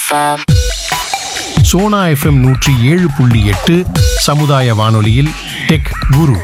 FM. Sona FM நூற்றி ஏழு புள்ளி எட்டு சமுதாய வானொலியில் டெக் குரு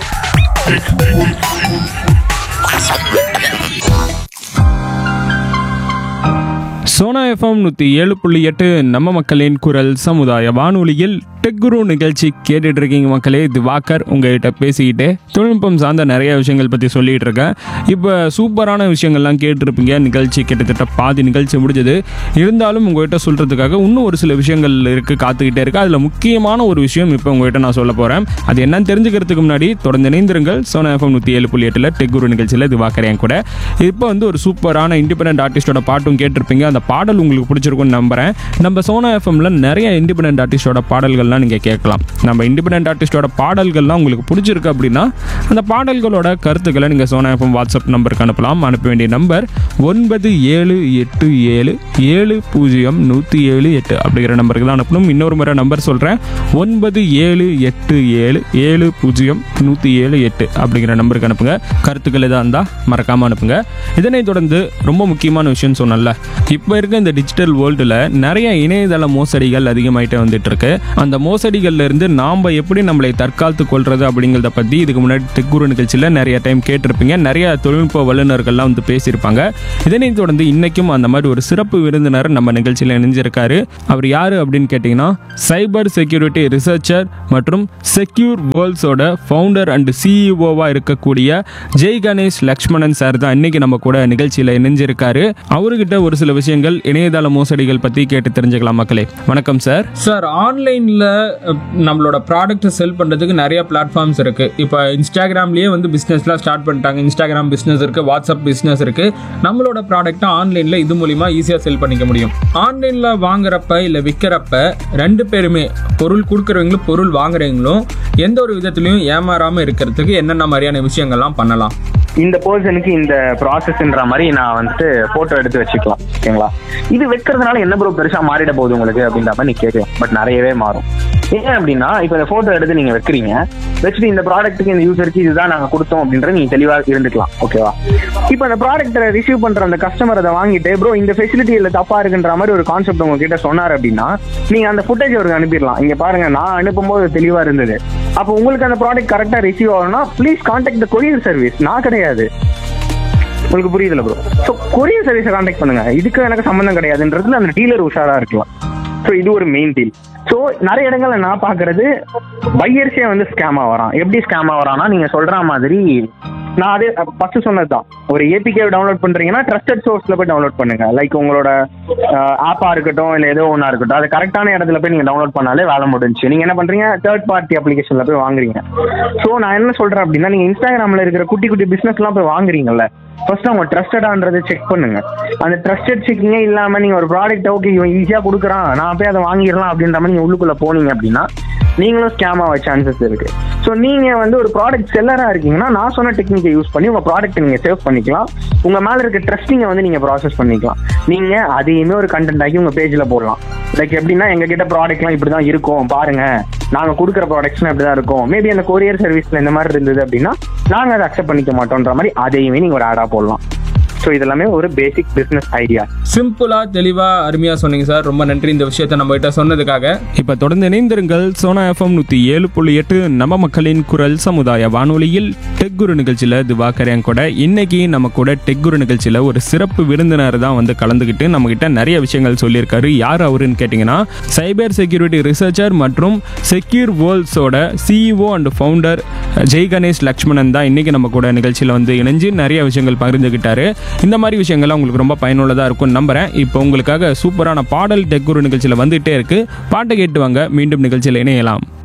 சோனா எஃப்எம் நூற்றி ஏழு புள்ளி எட்டு நம்ம மக்களின் குரல் சமுதாய வானொலியில் டெக் குரு நிகழ்ச்சி கேட்டுட்டு இருக்கீங்க மக்களே இது வாக்கர் உங்ககிட்ட பேசிக்கிட்டு தொழில்நுட்பம் சார்ந்த நிறைய விஷயங்கள் பற்றி சொல்லிட்டு இருக்கேன் இப்போ சூப்பரான விஷயங்கள்லாம் கேட்டிருப்பீங்க நிகழ்ச்சி கிட்டத்தட்ட பாதி நிகழ்ச்சி முடிஞ்சது இருந்தாலும் உங்ககிட்ட சொல்கிறதுக்காக இன்னும் ஒரு சில விஷயங்கள் இருக்குது காத்துக்கிட்டே இருக்கு அதில் முக்கியமான ஒரு விஷயம் இப்போ உங்ககிட்ட நான் சொல்ல போகிறேன் அது என்னன்னு தெரிஞ்சுக்கிறதுக்கு முன்னாடி தொடர்ந்து இணைந்திருங்கள் சோனா எஃப்எம் நூற்றி ஏழு புள்ளி எட்டில் டெக் குரு நிகழ்ச்சியில் இது வாக்கறேன் கூட இப்போ வந்து ஒரு சூப்பரான இண்டிபெண்டன்ட் ஆர்டிஸ்டோட பாட்டும் கேட்டிருப்பீங்க அந்த பாடல் உங்களுக்கு பிடிச்சிருக்கும்னு நம்புறேன் நம்ம சோனா எஃப்எம்ல நிறைய இண்டிபெண்டன்ட் ஆர்டிஸ்டோட பாடல்கள்லாம் நீங்கள் கேட்கலாம் நம்ம இண்டிபெண்டன்ட் ஆர்டிஸ்டோட பாடல்கள்லாம் உங்களுக்கு பிடிச்சிருக்கு அப்படின்னா அந்த பாடல்களோட கருத்துக்களை நீங்கள் சோனா எஃப்எம் வாட்ஸ்அப் நம்பருக்கு அனுப்பலாம் அனுப்ப வேண்டிய நம்பர் ஒன்பது ஏழு எட்டு ஏழு ஏழு பூஜ்ஜியம் நூற்றி ஏழு எட்டு அப்படிங்கிற நம்பருக்கு தான் அனுப்பணும் இன்னொரு முறை நம்பர் சொல்கிறேன் ஒன்பது ஏழு எட்டு ஏழு ஏழு பூஜ்ஜியம் நூற்றி ஏழு எட்டு அப்படிங்கிற நம்பருக்கு அனுப்புங்க கருத்துக்கள் எதாக இருந்தால் மறக்காமல் அனுப்புங்க இதனைத் தொடர்ந்து ரொம்ப முக்கியமான விஷயம் சொன்னல இப்போ இருக்க இந்த டிஜிட்டல் வேர்ல்டில் நிறைய இணையதள மோசடிகள் அதிகமாயிட்டே வந்துட்டு இருக்கு அந்த மோசடிகள்ல இருந்து நாம் எப்படி நம்மளை தற்காத்து கொள்றது அப்படிங்கிறத பற்றி இதுக்கு முன்னாடி தெக்குரு நிகழ்ச்சியில் நிறைய டைம் கேட்டிருப்பீங்க நிறைய தொழில்நுட்ப வல்லுநர்கள்லாம் வந்து பேசியிருப்பாங்க இதனைத் தொடர்ந்து இன்னைக்கும் அந்த மாதிரி ஒரு சிறப்பு விருந்தினர் நம்ம நிகழ்ச்சியில் இணைஞ்சிருக்காரு அவர் யாரு அப்படின்னு கேட்டிங்கன்னா சைபர் செக்யூரிட்டி ரிசர்ச்சர் மற்றும் செக்யூர் வேர்ல்ட்ஸோட ஃபவுண்டர் அண்ட் சிஇஓவா இருக்கக்கூடிய ஜெய் கணேஷ் லக்ஷ்மணன் சார் தான் இன்னைக்கு நம்ம கூட நிகழ்ச்சியில் இணைஞ்சிருக்காரு அவர்கிட்ட ஒரு சில விஷயங்கள் இணையதள மோசடிகள் பற்றி கேட்டு தெரிஞ்சுக்கலாம் மக்களே வணக்கம் சார் சார் ஆன்லைனில் நம்மளோட ப்ராடக்ட் செல் பண்ணுறதுக்கு நிறைய பிளாட்ஃபார்ம்ஸ் இருக்கு இப்போ இன்ஸ்டாகிராம்லேயே வந்து பிஸ்னஸ்லாம் ஸ்டார்ட் பண்ணிட்டாங்க இன்ஸ்டாகிராம் பிஸ்னஸ் இருக்கு வாட்ஸ்அப் பிஸ்னஸ் இருக்கு நம்மளோட ப்ராடக்ட்டை ஆன்லைனில் இது மூலிமா ஈஸியாக செல் பண்ணிக்க முடியும் ஆன்லைனில் வாங்குறப்ப இல்லை விற்கிறப்ப ரெண்டு பேருமே பொருள் கொடுக்குறவங்களும் பொருள் வாங்குறவங்களும் எந்த ஒரு விதத்துலையும் ஏமாறாமல் இருக்கிறதுக்கு என்னென்ன மாதிரியான விஷயங்கள்லாம் பண்ணலாம் இந்த பர்சனுக்கு இந்த ப்ராசஸ்ன்ற மாதிரி நான் வந்துட்டு போட்டோ எடுத்து வச்சுக்கலாம் ஓகேங்களா இது வைக்கிறதுனால என்ன ப்ரோ பெருசா மாறிட போகுது உங்களுக்கு அப்படின்ற மாதிரி நீ கேட்கலாம் பட் நிறையவே மாறும் ஏன் அப்படின்னா இப்போ இந்த போட்டோ எடுத்து நீங்க வைக்கிறீங்க வச்சுட்டு இந்த ப்ராடக்ட்டுக்கு இந்த யூசருக்கு இதுதான் நாங்க கொடுத்தோம் அப்படின்ற நீங்க தெளிவா இருந்துக்கலாம் ஓகேவா இப்போ அந்த ப்ராடக்ட்டை ரிசீவ் பண்ற அந்த கஸ்டமர் அதை வாங்கிட்டு ப்ரோ இந்த ஃபெசிலிட்டி இல்ல தப்பா இருக்குன்ற மாதிரி ஒரு கான்செப்ட் உங்ககிட்ட சொன்னார் அப்படின்னா நீங்க அந்த ஃபுட்டேஜ் அவருக்கு அனுப்பிடலாம் இங்க பாருங்க நான் அனுப்பும்போது தெளிவா இருந்தது அப்போ உங்களுக்கு அந்த ப்ராடக்ட் கரெக்டா ரிசீவ் ஆகணும்னா please contact the courier service நான் கிடையாது உங்களுக்கு புரியுதுல ப்ரோ ஸோ கொரியர் சர்வீஸை கான்டாக்ட் பண்ணுங்க இதுக்கு எனக்கு சம்மந்தம் கிடையாதுன்றதுல அந்த டீலர் உஷாரா இருக்கலாம் ஸோ இது ஒரு மெயின் டீல் ஸோ நிறைய இடங்கள்ல நான் பார்க்கறது பையர்ஸே வந்து ஸ்கேம் ஆகிறான் எப்படி ஸ்கேம் ஆகிறான்னா நீங்க சொல்ற மாதிரி நான் அதே ஃபர்ஸ்ட் சொன்னதுதான் ஒரு ஏபிகே டவுன்லோட் பண்றீங்கன்னா ட்ரஸ்டட் சோர்ஸ்ல போய் டவுன்லோட் பண்ணுங்க லைக் உங்களோட ஆப்பா இருக்கட்டும் இல்லை ஏதோ ஒன்றா இருக்கட்டும் அது கரெக்டான இடத்துல போய் நீங்க டவுன்லோட் பண்ணாலே வேலை முடிஞ்சு நீங்க என்ன பண்றீங்க தேர்ட் பார்ட்டி அப்ளிகேஷன்ல போய் வாங்குறீங்க ஸோ நான் என்ன சொல்றேன் அப்படின்னா நீங்க இன்ஸ்டாகிராம்ல இருக்கிற குட்டி குட்டி பிசினஸ்லாம் போய் வாங்குறீங்கல்ல ஃபர்ஸ்ட் அவங்க ட்ரஸ்டடான்றதை செக் பண்ணுங்க அந்த ட்ரஸ்டட் செக்கிங்கே இல்லாம நீங்க ஒரு ப்ராடக்ட் ஓகே இவன் ஈஸியா கொடுக்குறான் நான் போய் அதை வாங்கிடலாம் அப்படின்ற மாதிரி நீங்க உள்ளுக்குள்ள போனீங்க அப்படின்னா நீங்களும் ஸ்கேம் ஆக சான்சஸ் இருக்கு ஸோ நீங்க வந்து ஒரு ப்ராடக்ட் செல்லரா இருக்கீங்கன்னா நான் சொன்ன டெக்னிக்கை யூஸ் பண்ணி உங்க ப்ராடக்ட் நீங்க சேவ் பண்ணிக்கலாம் உங்க மேல இருக்க ட்ரஸ்டிங்கை வந்து நீங்க ப்ராசஸ் பண்ணிக்கலாம் நீங்க அதையுமே ஒரு கண்டென்ட் ஆக்கி உங்க பேஜ்ல போடலாம் லைக் எப்படின்னா எங்க கிட்ட ப்ராடக்ட்லாம் இப்படி தான் இருக்கும் பாருங்க நாங்க கொடுக்குற ப்ராடக்ட்ஸ்லாம் இப்படி தான் இருக்கும் மேபி அந்த கொரியர் சர்வீஸ்ல இந்த மாதிரி இருந்தது அப்படின்னா நாங்க அதை அக்செப்ட் பண்ணிக்க மாட்டோம்ன்ற மாதிரி அதையுமே நீங்க ஒரு ஆடா போடலாம் ஸோ இதெல்லாமே ஒரு பேசிக் பிசினஸ் ஐடியா சிம்பிளா தெளிவா அருமையா சொன்னீங்க சார் ரொம்ப நன்றி இந்த விஷயத்தை நம்ம கிட்ட சொன்னதுக்காக இப்ப தொடர்ந்து இணைந்திருங்கள் சோனா எஃப்எம் நூத்தி ஏழு புள்ளி எட்டு நம்ம மக்களின் குரல் சமுதாய வானொலியில் டெக் குரு நிகழ்ச்சியில திவாகரன் கூட இன்னைக்கு நம்ம கூட டெக் குரு நிகழ்ச்சியில ஒரு சிறப்பு விருந்தினர் தான் வந்து கலந்துக்கிட்டு நம்ம கிட்ட நிறைய விஷயங்கள் சொல்லியிருக்காரு யார் அவருன்னு கேட்டிங்கன்னா சைபர் செக்யூரிட்டி ரிசர்ச்சர் மற்றும் செக்யூர் வேர்ல்ட்ஸோட CEO and founder Jai Ganesh Lakshmanan தான் இன்னைக்கு நம்ம கூட நிகழ்ச்சியில் வந்து இணைஞ்சு நிறைய விஷயங்கள் பகிர்ந்துக்கிட்டாரு இந்த மாதிரி விஷயங்கள்லாம் உங்களுக்கு ரொம்ப பயனுள்ளதாக இருக்கும்னு நம்புறேன் இப்போ உங்களுக்காக சூப்பரான பாடல் டெக்குரு நிகழ்ச்சியில் வந்துகிட்டே இருக்கு பாட்டை கேட்டு வாங்க மீண்டும் நிகழ்ச்சியில் இணையலாம்